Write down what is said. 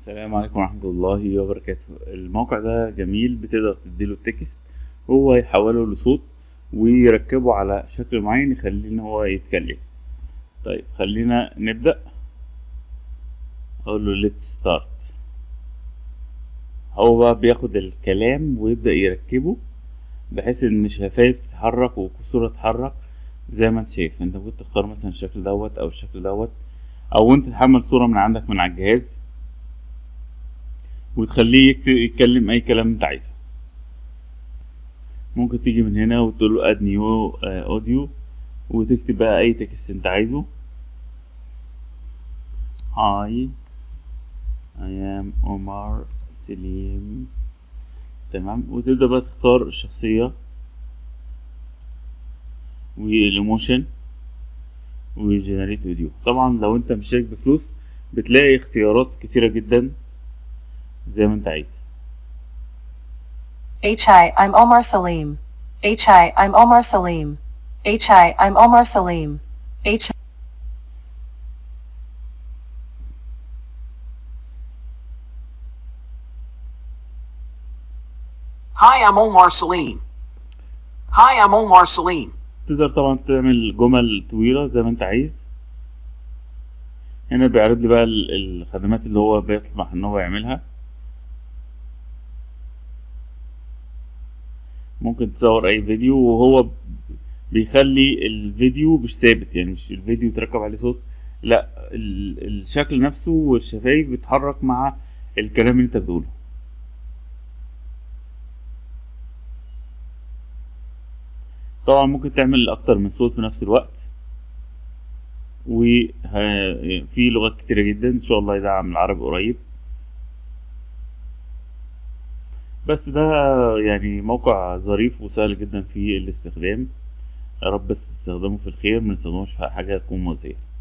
السلام عليكم ورحمة الله وبركاته الموقع ده جميل بتقدر تديله التكست وهو يحوله لصوت ويركبه على شكل معين يخليه ان هو يتكلم طيب خلينا نبدأ اقول له let's start هو بقى بياخد الكلام ويبدأ يركبه بحيث ان الشفايف تتحرك والكسورة تتحرك زي ما انت شايف انت ممكن تختار مثلا الشكل دوت او الشكل دوت او انت تحمل صورة من عندك من على الجهاز وتخليه يكتب يتكلم اي كلام انت عايزه ممكن تيجي من هنا وتقول له اد نيو اوديو وتكتب بقى اي تكست انت عايزه هاي I am عمر سليم تمام وتبدأ بقى تختار الشخصية والايموشن وجنريت فيديو طبعا لو انت مشترك بفلوس بتلاقي اختيارات كتيرة جدا زي ما انت عايز Hi, I'm Omar Salim. Hi, I'm Omar Salim. Hi, I'm Omar Salim. H. Hi, I'm Omar Salim. Hi, I'm Omar Salim. تقدر طبعا تعمل جمل طويلة زي ما انت عايز هنا بيعرض لي بقى ال- الخدمات اللي هو بيطمح ان هو يعملها ممكن تصور اي فيديو وهو بيخلي الفيديو مش ثابت يعني مش الفيديو تركب عليه صوت لا ال- الشكل نفسه والشفايف بيتحرك مع الكلام اللي انت بتقوله طبعا ممكن تعمل اكتر من صوت في نفس الوقت وفي لغات كتيرة جدا ان شاء الله يدعم العربي قريب بس ده يعني موقع ظريف وسهل جدا في الاستخدام يا رب بس تستخدمه في الخير ما نستخدموش في حاجة تكون مؤذية